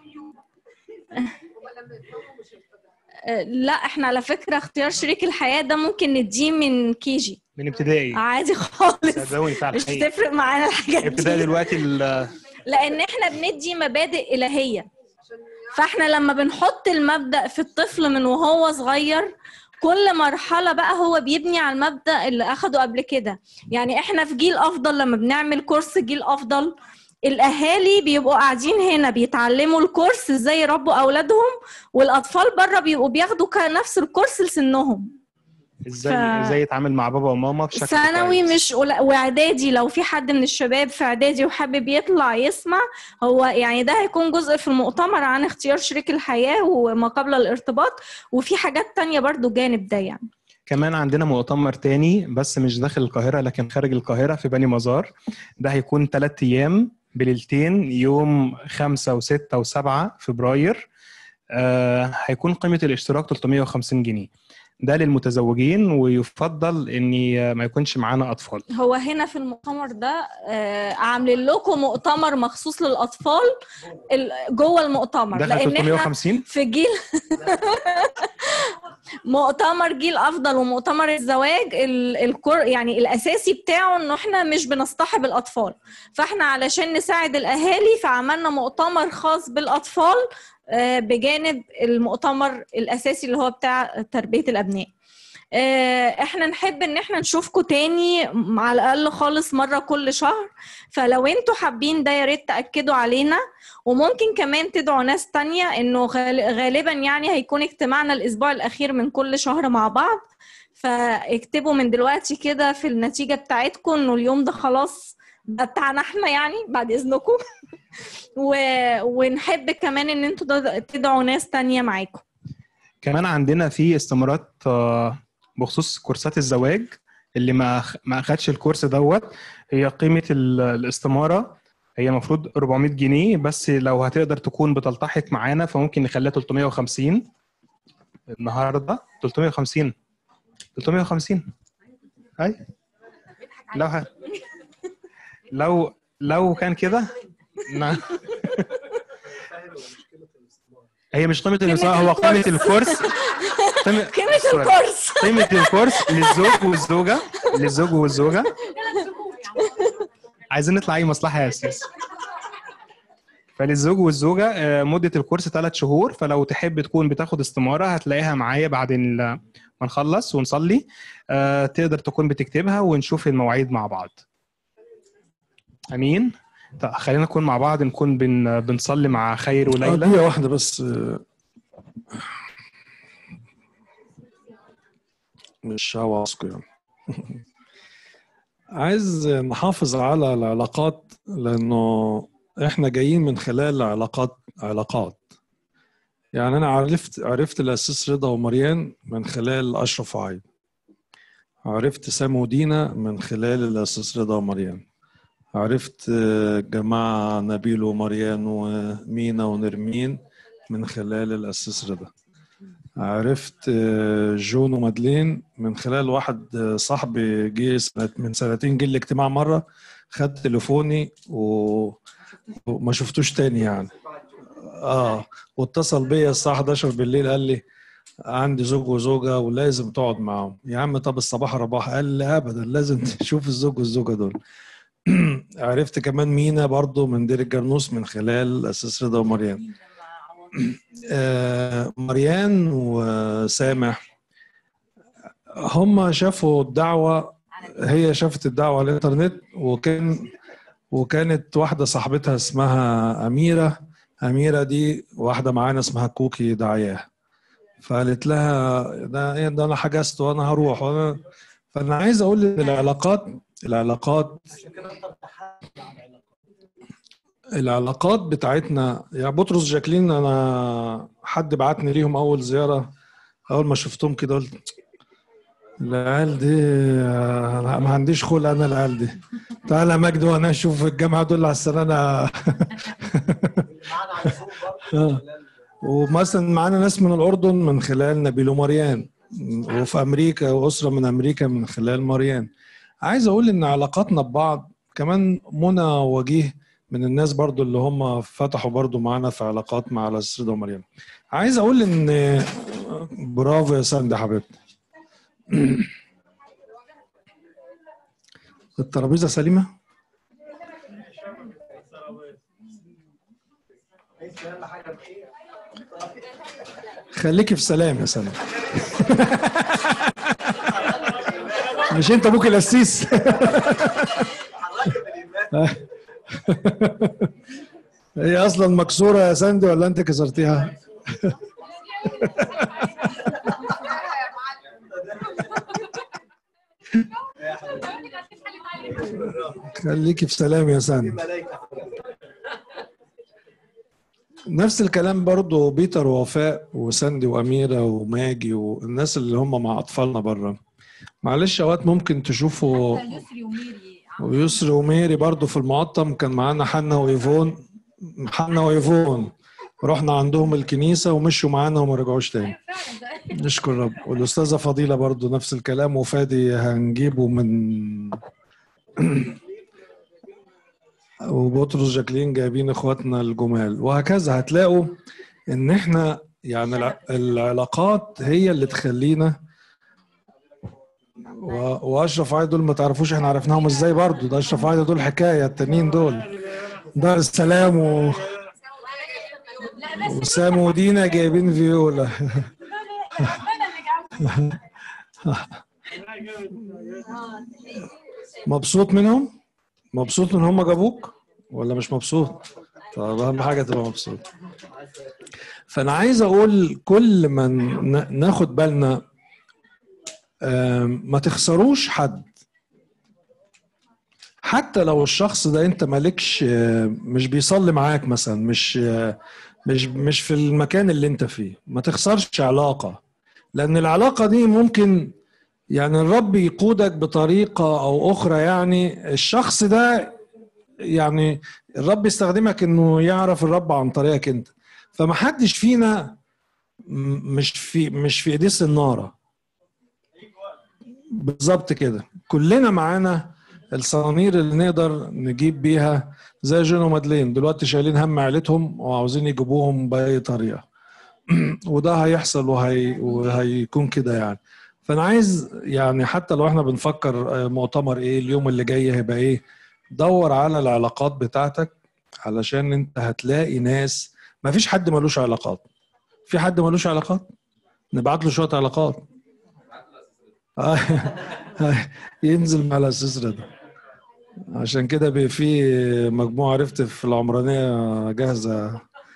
آه، لا احنا على فكرة اختيار شريك الحياة ده ممكن نديه من كيجي من ابتدائي عادي خالص صدقوني فعلا مش حقيقي. بتفرق معانا الحاجات ابتدائي دي دلوقتي ال- لان احنا بندي مبادئ الهيه فاحنا لما بنحط المبدا في الطفل من وهو صغير كل مرحلة بقى هو بيبني على المبدأ اللي أخده قبل كده يعني إحنا في جيل أفضل لما بنعمل كورس جيل أفضل الأهالي بيبقوا قاعدين هنا بيتعلموا الكورس إزاي يربوا أولادهم والأطفال بره بيبقوا بياخدوا ك- نفس الكورس لسنهم ازاي ف- ازاي يتعامل مع بابا وماما بشكل ثانوي كويس. مش قل- واعدادي لو في حد من الشباب في اعدادي وحابب يطلع يسمع هو يعني ده هيكون جزء في المؤتمر عن اختيار شريك الحياة وما قبل الارتباط وفي حاجات تانية برضو جانب ده يعني كمان عندنا مؤتمر تاني بس مش داخل القاهرة لكن خارج القاهرة في بني مزار ده هيكون ثلاث أيام بليلتين يوم خمسة وستة وسبعة فبراير آه هيكون قيمة الاشتراك 350 جنيه ده للمتزوجين ويفضل ان ما يكونش معانا اطفال هو هنا في المؤتمر ده آه، عاملين لكم مؤتمر مخصوص للاطفال ال- جوه المؤتمر دخل لان احنا 350 في جيل مؤتمر جيل افضل ومؤتمر الزواج ال- الكور يعني الاساسي بتاعه انه احنا مش بنصطحب الاطفال فاحنا علشان نساعد الاهالي فعملنا مؤتمر خاص بالاطفال آه، بجانب المؤتمر الاساسي اللي هو بتاع تربيه الابناء آه، احنا نحب ان احنا نشوفكم تاني م- على الاقل خالص مره كل شهر فلو انتوا حابين ده يا ريت تاكدوا علينا وممكن كمان تدعوا ناس تانية انه غال- غالبا يعني هيكون اجتماعنا الاسبوع الاخير من كل شهر مع بعض فاكتبوا من دلوقتي كده في النتيجة بتاعتكم انه اليوم ده خلاص ده بتاعنا احنا يعني بعد اذنكم و... ونحب كمان ان انتوا تد- تدعوا ناس تانية معاكم كمان عندنا في استمارات آه، بخصوص كورسات الزواج اللي ما أخ- ما اخدش الكورس دوت هي قيمة ال- الاستمارة هي المفروض 400 جنيه بس لو هتقدر تكون بتلتحق معانا فممكن نخليها 350 النهارده 350 350 اي لو ه... لو لو كان كده نعم هي مش قيمة الاستمارة هو قيمة الكورس قيمة قيمة سوري. الكورس قيمة الكورس للزوج والزوجة للزوج والزوجة عايزين نطلع أي مصلحة يا أساس فللزوج والزوجة آه، مدة الكورس ثلاث شهور فلو تحب تكون بتاخد استمارة هتلاقيها معايا بعد ال- ما نخلص ونصلي آه، تقدر تكون بتكتبها ونشوف المواعيد مع بعض أمين طيب خلينا نكون مع بعض نكون بن بنصلي مع خير آه، وليلى دقيقة واحدة بس آه، مش هوعظكم يعني عايز نحافظ على العلاقات لأنه إحنا جايين من خلال علاقات علاقات يعني أنا عرفت عرفت الأسيس رضا ومريان من خلال أشرف وعيد عرفت سامي ودينا من خلال الأسيس رضا ومريان عرفت آه، جماعة نبيل ومريان ومينا ونرمين من خلال الأسيس رضا عرفت آه، جون ومادلين من خلال واحد آه، صاحبي جه سنة- من سنتين جه الاجتماع مرة خد تليفوني و... وما شفتوش تاني يعني اه واتصل بيا الساعه 11 بالليل قال لي عندي زوج وزوجه ولازم تقعد معاهم يا عم طب الصباح رباح قال لي ابدا لازم تشوف الزوج والزوجه دول عرفت كمان مينا برضو من دير الجرنوس من خلال اساس رضا ومريان آه مريان وسامح هم شافوا الدعوه هي شافت الدعوه على الانترنت وكان وكانت واحده صاحبتها اسمها اميره اميره دي واحده معانا اسمها كوكي دعياه فقالت لها ده إيه ده انا حجزت وانا هروح وانا فانا عايز اقول ان العلاقات العلاقات العلاقات بتاعتنا يا بطرس جاكلين انا حد بعتني ليهم اول زياره اول ما شفتهم كده قلت العيال دي أنا ما عنديش خلق انا العيال دي تعالى مجدي وانا اشوف الجامعه دول على السنه آه. ومثلا معانا ناس من الاردن من خلال نبيل ومريان وفي امريكا واسره من امريكا من خلال مريان عايز اقول ان علاقاتنا ببعض كمان منى وجيه من الناس برضو اللي هم فتحوا برضو معانا في علاقات مع الأستاذ ومريم عايز اقول ان برافو يا ساندي حبيبتي الترابيزه سليمه خليكي في سلام يا سلام مش انت ابوك القسيس هي اصلا مكسوره يا ساندي ولا انت كسرتيها خليكي في سلام يا ساندي نفس الكلام برضو بيتر ووفاء وساندي وأميرة وماجي والناس اللي هم مع أطفالنا بره معلش أوقات ممكن تشوفوا يسري وميري ويسري وميري برضو في المعطم كان معانا حنا وإيفون حنا وإيفون رحنا عندهم الكنيسة ومشوا معانا وما رجعوش تاني نشكر رب والأستاذة فضيلة برضو نفس الكلام وفادي هنجيبه من وبطرس جاكلين جايبين اخواتنا الجمال وهكذا هتلاقوا ان احنا يعني الع- العلاقات هي اللي تخلينا و- واشرف عايد دول ما تعرفوش احنا عرفناهم ازاي برضو ده اشرف عايد دول حكايه التانيين دول دار السلام و... وسام ودينا جايبين فيولا مبسوط منهم مبسوط ان هم جابوك ولا مش مبسوط طب اهم حاجه تبقى مبسوط فانا عايز اقول كل ما ن- ناخد بالنا آم، ما تخسروش حد حتى لو الشخص ده انت مالكش آه، مش بيصلي معاك مثلا مش آه، مش مش في المكان اللي انت فيه ما تخسرش علاقه لان العلاقه دي ممكن يعني الرب يقودك بطريقه او اخرى يعني الشخص ده يعني الرب يستخدمك انه يعرف الرب عن طريقك انت فما حدش فينا م- مش في مش في ايديه الناره بالظبط كده كلنا معانا الصنانير اللي نقدر نجيب بيها زي جون ومادلين دلوقتي شايلين هم عيلتهم وعاوزين يجيبوهم باي طريقه وده هيحصل وهي وهيكون كده يعني فانا عايز يعني حتى لو احنا بنفكر آه، مؤتمر ايه اليوم اللي جاي هيبقى ايه دور على العلاقات بتاعتك علشان انت هتلاقي ناس ما فيش حد ملوش علاقات في حد ملوش علاقات نبعت له شويه علاقات آه، ينزل مع الاساس رضا عشان كده بي- في مجموعه عرفت في العمرانيه جاهزه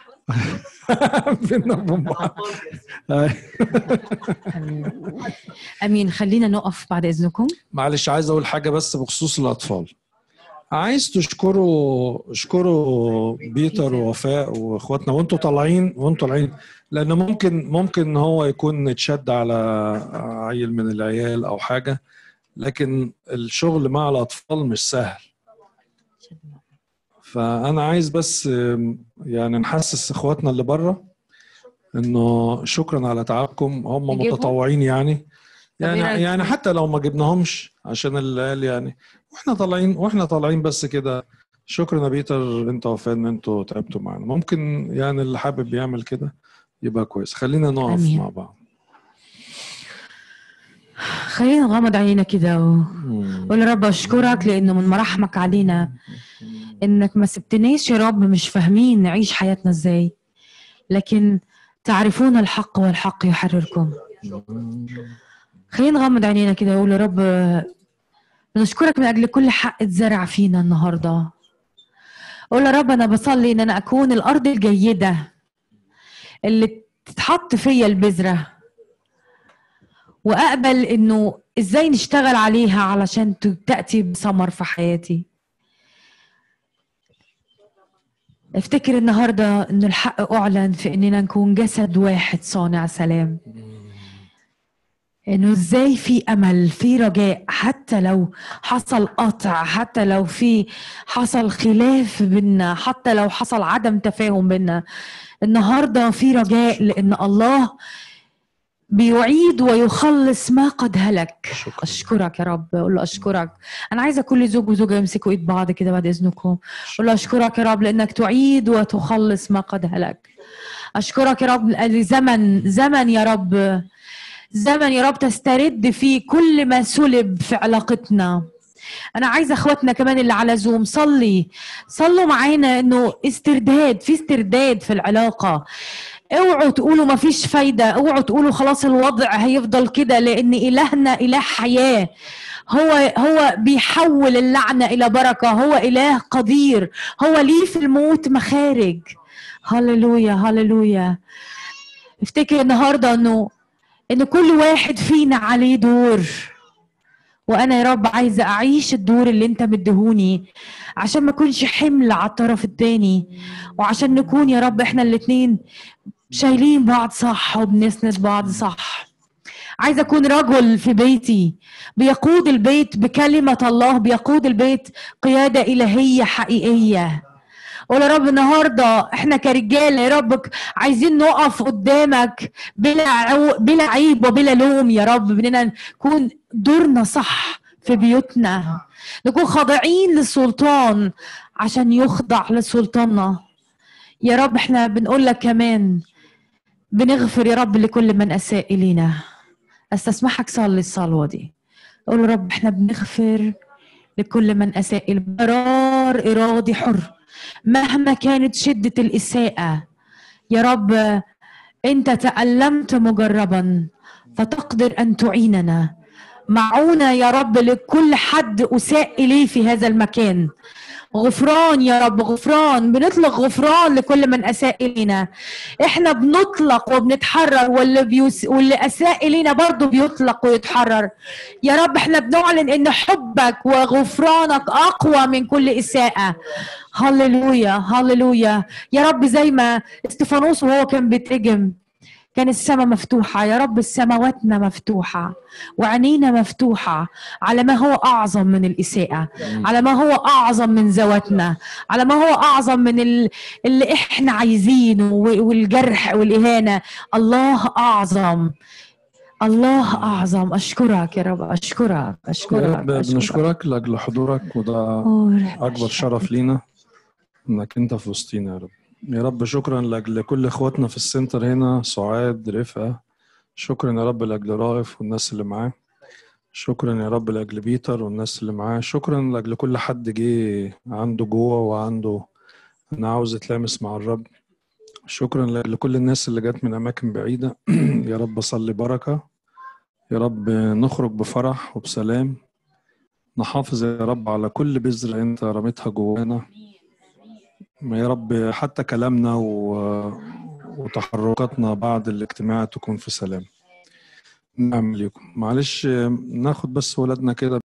بينا وبين بعض. آه. امين خلينا نقف بعد اذنكم معلش عايز اقول حاجه بس بخصوص الاطفال عايز تشكروا اشكروا بيتر ووفاء واخواتنا وانتوا طالعين وانتوا طالعين لان ممكن ممكن هو يكون اتشد على عيل من العيال او حاجه لكن الشغل مع الاطفال مش سهل فانا عايز بس يعني نحسس اخواتنا اللي بره انه شكرا على تعبكم هم نجيبهم؟ متطوعين يعني طب إيه يعني رأيك يعني في- حتى لو ما جبناهمش عشان اللي قال يعني واحنا طالعين واحنا طالعين بس كده شكرا يا بيتر انت وفان ان انتوا تعبتوا معانا ممكن يعني اللي حابب يعمل كده يبقى كويس خلينا نقف آمين. مع بعض خلينا نغمض عينينا كده و... قول يا رب اشكرك لانه من مراحمك علينا انك ما سبتناش يا رب مش فاهمين نعيش حياتنا ازاي لكن تعرفون الحق والحق يحرركم خلينا نغمض عينينا كده ونقول يا رب بنشكرك من اجل كل حق اتزرع فينا النهارده قول يا رب انا بصلي ان انا اكون الارض الجيده اللي تتحط فيا البذره واقبل انه ازاي نشتغل عليها علشان ت- تاتي بثمر في حياتي افتكر النهارده ان الحق اعلن في اننا نكون جسد واحد صانع سلام انه ازاي في امل في رجاء حتى لو حصل قطع حتى لو في حصل خلاف بينا حتى لو حصل عدم تفاهم بينا النهارده في رجاء لان الله بيعيد ويخلص ما قد هلك اشكرك يا رب اقول له اشكرك انا عايزه كل زوج وزوجه يمسكوا ايد بعض كده بعد اذنكم اقول له اشكرك يا رب لانك تعيد وتخلص ما قد هلك اشكرك يا رب لزمن زمن يا رب زمن يا رب تسترد فيه كل ما سلب في علاقتنا انا عايزه اخواتنا كمان اللي على زوم صلي صلوا معانا انه استرداد في استرداد في العلاقه اوعوا تقولوا ما فيش فايده اوعوا تقولوا خلاص الوضع هيفضل كده لان الهنا اله حياه هو هو بيحول اللعنه الى بركه هو اله قدير هو ليه في الموت مخارج هللويا هللويا افتكر النهارده انه ان كل واحد فينا عليه دور وانا يا رب عايزه اعيش الدور اللي انت مديهوني عشان ما اكونش حمل على الطرف التاني وعشان نكون يا رب احنا الاتنين شايلين بعض صح وبنسند بعض صح عايزه اكون رجل في بيتي بيقود البيت بكلمه الله بيقود البيت قياده الهيه حقيقيه قول يا رب النهارده احنا كرجاله يا رب عايزين نقف قدامك بلا عو... بلا عيب وبلا لوم يا رب بدنا نكون دورنا صح في بيوتنا نكون خاضعين للسلطان عشان يخضع لسلطاننا يا رب احنا بنقول لك كمان بنغفر يا رب لكل من اساء الينا استسمحك صلي الصلوه دي قول يا رب احنا بنغفر لكل من اساء القرار ارادي حر مهما كانت شده الاساءه يا رب انت تالمت مجربا فتقدر ان تعيننا معونا يا رب لكل حد اساء اليه في هذا المكان غفران يا رب غفران بنطلق غفران لكل من اساء الينا احنا بنطلق وبنتحرر واللي بيس... واللي اساء الينا برضه بيطلق ويتحرر يا رب احنا بنعلن ان حبك وغفرانك اقوى من كل اساءه هللويا هللويا يا رب زي ما استفانوس وهو كان بيترجم كان السماء مفتوحة يا رب السماواتنا مفتوحة وعينينا مفتوحة على ما هو أعظم من الإساءة على ما هو أعظم من ذواتنا على ما هو أعظم من ال- اللي إحنا عايزينه و- والجرح والإهانة الله أعظم الله أعظم أشكرك يا رب أشكرك يا أشكرك, رب أشكرك. بنشكرك لاجل حضورك وده أوه، اكبر شرف لينا انك انت في وسطينا يا رب يا رب شكرا لاجل كل اخواتنا في السنتر هنا سعاد رفقه شكرا يا رب لاجل رائف والناس اللي معاه شكرا يا رب لاجل بيتر والناس اللي معاه شكرا لاجل كل حد جه عنده جوه وعنده انا عاوز اتلامس مع الرب شكرا لاجل كل الناس اللي جت من اماكن بعيده يا رب صلي بركه يا رب نخرج بفرح وبسلام نحافظ يا رب على كل بذرة أنت رميتها جوانا ما يا رب حتى كلامنا و... وتحركاتنا بعد الاجتماع تكون في سلام نعم ليكم معلش ناخد بس ولادنا كده